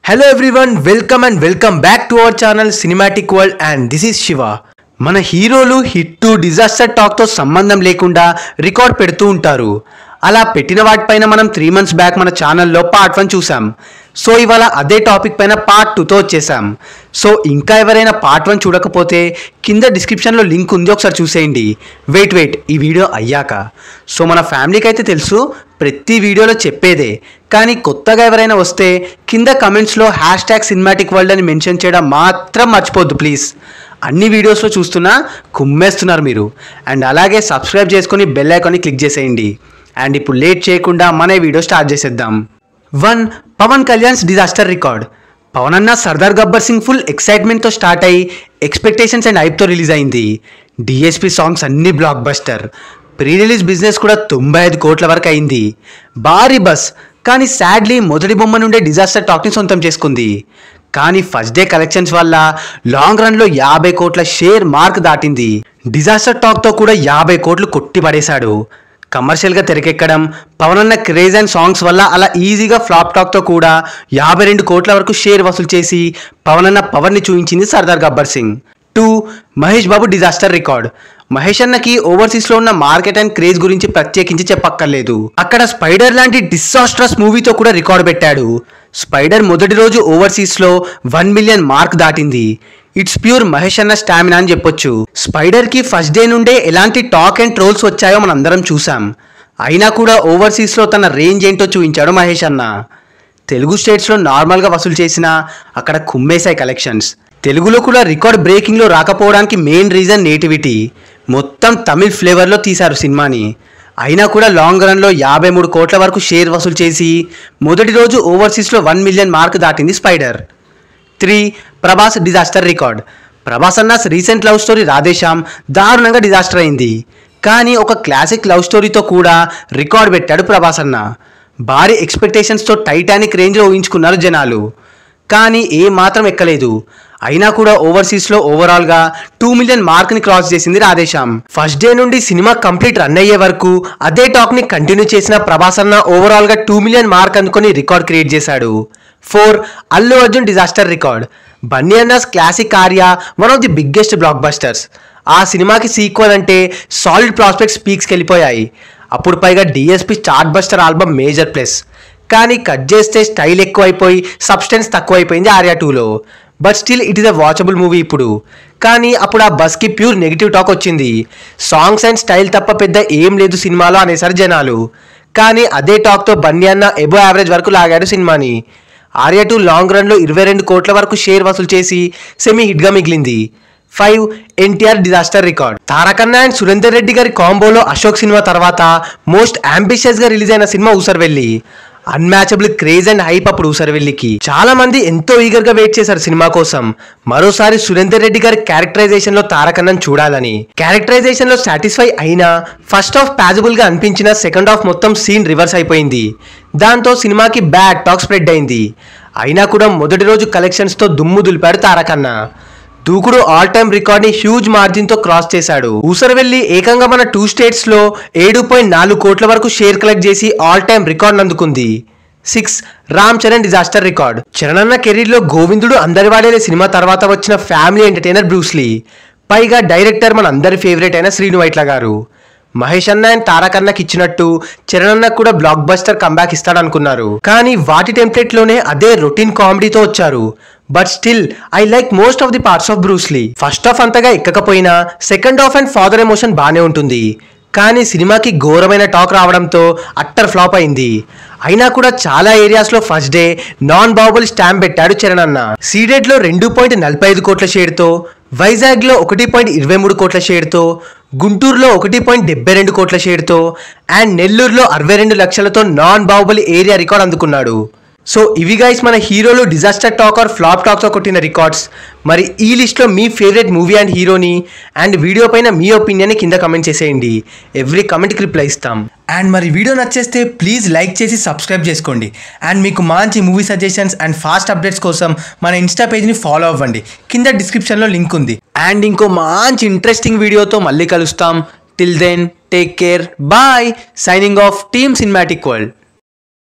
hello everyone welcome and welcome back to our channel cinematic world and this is Shiva మన హీరోలు hit disaster టాక్తో సంబంధం లేకుండా record పెడుతూ ఉంటారు అలా పెట్టిన వాటిపైన మనం త్రీ మంత్స్ బ్యాక్ మన ఛానల్లో పార్ట్ వన్ చూసాం సో ఇవాళ అదే టాపిక్ పైన పార్ట్ టూతో వచ్చేసాం సో ఇంకా ఎవరైనా పార్ట్ వన్ చూడకపోతే కింద డిస్క్రిప్షన్లో లింక్ ఉంది ఒకసారి చూసేయండి వెయిట్ వెయిట్ ఈ వీడియో అయ్యాక సో మన ఫ్యామిలీకి అయితే తెలుసు ప్రతి వీడియోలో చెప్పేదే కానీ కొత్తగా ఎవరైనా వస్తే కింద కమెంట్స్లో హ్యాష్ ట్యాగ్ సినిమాటిక్ వరల్డ్ అని మెన్షన్ చేయడం మాత్రం మర్చిపోద్దు ప్లీజ్ అన్ని వీడియోస్లో చూస్తున్నా కుమ్మేస్తున్నారు మీరు అండ్ అలాగే సబ్స్క్రైబ్ చేసుకొని బెల్ ఐకాన్ని క్లిక్ చేసేయండి అండ్ ఇప్పుడు లేట్ చేయకుండా మన ఈ వీడియో స్టార్ట్ చేసేద్దాం one Pawan Kalyan's disaster record Pawan అన్న సర్దార్ గబ్బర్ సింగ్ ఫుల్ ఎక్సైట్మెంట్తో స్టార్ట్ అయ్యి ఎక్స్పెక్టేషన్స్ అండ్ హైప్తో రిలీజ్ అయింది డిఎస్పి సాంగ్స్ అన్ని blockbuster pre release business కూడా తొంభై ఐదు కోట్ల వరకు అయింది భారీ బస్ కానీ సాడ్లీ మొదటి బొమ్మ నుండే డిజాస్టర్ టాక్ని సొంతం చేసుకుంది కానీ ఫస్ట్ డే కలెక్షన్స్ వల్ల లాంగ్ రన్లో యాభై కోట్ల షేర్ మార్క్ దాటింది డిజాస్టర్ టాక్తో కూడా యాభై కోట్లు కొట్టి పడేశాడు కమర్షియల్గా తెరకెక్కడం పవన్ అన్న క్రేజ్ అండ్ సాంగ్స్ వల్ల అలా ఈజీగా ఫ్లాప్ టాక్తో కూడా యాభై రెండు కోట్ల వరకు షేర్ వసూలు చేసి పవన్ అన్న పవర్ని చూపించింది Sardar Gabbar Singh two Mahesh Babu disaster record Mahesh అన్నకి ఓవర్సీస్ లో ఉన్న మార్కెట్ అండ్ క్రేజ్ గురించి ప్రత్యేకించి చెప్పక్కర్లేదు అక్కడ స్పైడర్ లాంటి డిసాస్ట్రస్ మూవీతో కూడా రికార్డ్ పెట్టాడు స్పైడర్ మొదటి రోజు ఓవర్సీస్ లో వన్ మిలియన్ మార్క్ దాటింది ఇట్స్ ప్యూర్ మహేష్ అన్న స్టామినా అని చెప్పొచ్చు స్పైడర్ కి ఫస్ట్ డే నుండే ఎలాంటి టాక్ అండ్ ట్రోల్స్ వచ్చాయో మనం అందరం చూసాం అయినా కూడా ఓవర్సీస్ లో తన రేంజ్ ఏంటో చూపించాడు మహేష్ అన్న తెలుగు స్టేట్స్లో నార్మల్గా వసూలు చేసిన అక్కడ కుమ్మేశాయి కలెక్షన్స్ తెలుగులో కూడా రికార్డ్ బ్రేకింగ్లో రాకపోవడానికి మెయిన్ రీజన్ నేటివిటీ మొత్తం తమిళ్ ఫ్లేవర్లో తీశారు సినిమాని అయినా కూడా లాంగ్ రన్లో యాభై మూడు కోట్ల వరకు షేర్ వసూలు చేసి మొదటి రోజు ఓవర్సీస్లో వన్ మిలియన్ మార్క్ దాటింది spider three Prabhas disaster record Prabhas అన్న రీసెంట్ లవ్ స్టోరీ రాధేశ్యామ్ దారుణంగా డిజాస్టర్ అయింది కానీ ఒక క్లాసిక్ లవ్ స్టోరీతో కూడా రికార్డ్ పెట్టాడు ప్రభాస్ అన్న భారీ ఎక్స్పెక్టేషన్స్తో టైటానిక్ రేంజ్లో ఊహించుకున్నారు జనాలు కానీ ఏ మాత్రం ఎక్కలేదు అయినా కూడా ఓవర్సీస్లో ఓవరాల్గా టూ మిలియన్ మార్క్ని క్రాస్ చేసింది రాధేశ్యామ్ ఫస్ట్ డే నుండి సినిమా కంప్లీట్ రన్ అయ్యే వరకు అదే టాక్ని కంటిన్యూ చేసిన ప్రభాస్ అన్న ఓవరాల్గా టూ మిలియన్ మార్క్ అందుకొని రికార్డ్ క్రియేట్ చేశాడు four Allu Arjun disaster record Bunny అన్నాస్ classic Arya one of the biggest blockbusters ఆ సినిమాకి సీక్వెల్ అంటే సాలిడ్ ప్రాస్పెక్ట్స్ పీక్స్కి వెళ్ళిపోయాయి అప్పుడు పైగా DSP chartbuster album major plus కానీ కట్ చేస్తే స్టైల్ ఎక్కువైపోయి సబ్స్టెన్స్ తక్కువైపోయింది ఆర్యా టూలో but still it is a watchable movie ఇప్పుడు కానీ అప్పుడు ఆ బస్కి ప్యూర్ నెగిటివ్ టాక్ వచ్చింది సాంగ్స్ అండ్ స్టైల్ తప్ప పెద్ద ఏం లేదు సినిమాలో అనేసారు జనాలు కానీ అదే టాక్తో బన్నీ అన్న ఎబో యావరేజ్ వరకు లాగాడు సినిమాని ఆర్యా టూ లాంగ్ రన్లో ఇరవై రెండు కోట్ల వరకు షేర్ వసూలు చేసి సెమీ హిట్గా మిగిలింది ఫైవ్ ఎన్టీఆర్ డిజాస్టర్ రికార్డ్ తారకన్న అండ్ సురేందర్ రెడ్డి గారి కాంబోలో అశోక్ సినిమా తర్వాత మోస్ట్ అంబిషియస్ గా రిలీజ్ అయిన cinema Oosaravelli unmatchable craze and hype అప్పుడు ఊసర్వెల్లికి చాలా మంది ఎంతో ఈగర్ గా వెయిట్ చేశారు సినిమా కోసం మరోసారి సురేందర్ రెడ్డి గారి క్యారెక్టరైజేషన్ లో తారకన్నను చూడాలని క్యారెక్టరైజేషన్ లో సాటిస్ఫై అయినా ఫస్ట్ హాఫ్ ప్యాజబుల్ గా అనిపించిన సెకండ్ హాఫ్ మొత్తం సీన్ రివర్స్ అయిపోయింది దాంతో సినిమాకి బ్యాడ్ టాక్ స్ప్రెడ్ అయింది అయినా కూడా మొదటి రోజు కలెక్షన్స్ తో దుమ్ము దులిపాడు తారకన్న దూకుడు ఆల్ టైమ్ రికార్డ్ ని హ్యూజ్ మార్జిన్ తో క్రాస్ చేశాడు ఊసరవెల్లి ఏకంగా మన టూ స్టేట్స్ లో ఏడు పాయింట్ నాలుగు కోట్ల వరకు షేర్ కలెక్ట్ చేసి ఆల్ టైమ్ రికార్డ్ అందుకుంది six Ram Charan disaster record Charan అన్న కెరీర్ లో గోవిందుడు అందరి వాడేలే సినిమా తర్వాత వచ్చిన ఫ్యామిలీ ఎంటర్టైనర్ బ్రూస్లీ పైగా డైరెక్టర్ మన అందరి ఫేవరెట్ అయిన శ్రీను వైట్ల గారు మహేష్ అన్న అండ్ తారకన్నకి ఇచ్చినట్టు చరణ్ అన్నకు కూడా బ్లాక్ బస్టర్ కంబ్యాక్ ఇస్తాడు అనుకున్నారు కానీ వాటి టెంప్లెట్ లోనే అదే రొటీన్ కామెడీతో వచ్చారు but still I like most of the parts of Bruce Lee first half అంతగా ఎక్కకపోయినా second half and father emotion బాగానే ఉంటుంది కానీ సినిమాకి ఘోరమైన టాక్ రావడంతో అట్టర్ ఫ్లాప్ అయింది అయినా కూడా చాలా ఏరియాస్లో ఫస్ట్ డే నాన్ బాబుల్ స్టాంప్ పెట్టాడు చరణ్ అన్న సీడెడ్లో రెండు పాయింట్ నలభై ఐదు కోట్ల షేర్తో వైజాగ్లో ఒకటి పాయింట్ ఇరవై మూడు కోట్ల షేర్తో గుంటూరులో ఒకటి పాయింట్ డెబ్బై రెండు కోట్ల షేర్తో అండ్ నెల్లూరులో అరవై రెండు లక్షలతో నాన్ బాహుబలి ఏరియా రికార్డ్ అందుకున్నాడు సో ఇవి గైస్ మన హీరోలు డిజాస్టర్ టాక్ ఆర్ ఫ్లాప్ టాక్తో కొట్టిన రికార్డ్స్ మరి ఈ లిస్ట్లో మీ ఫేవరెట్ మూవీ అండ్ హీరోని అండ్ వీడియో పైన మీ ఒపీనియన్ కింద కమెంట్ చేసేయండి ఎవ్రీ కమెంట్కి రిప్లై ఇస్తాం అండ్ మరి వీడియో నచ్చేస్తే ప్లీజ్ లైక్ చేసి సబ్స్క్రైబ్ చేసుకోండి అండ్ మీకు మంచి movie suggestions and fast updates కోసం మన ఇన్స్టా పేజ్ని ఫాలో అవ్వండి కింద డిస్క్రిప్షన్లో లింక్ ఉంది అండ్ ఇంకో మంచి ఇంట్రెస్టింగ్ వీడియోతో మళ్ళీ కలుస్తాం till then take care bye signing off team cinematic world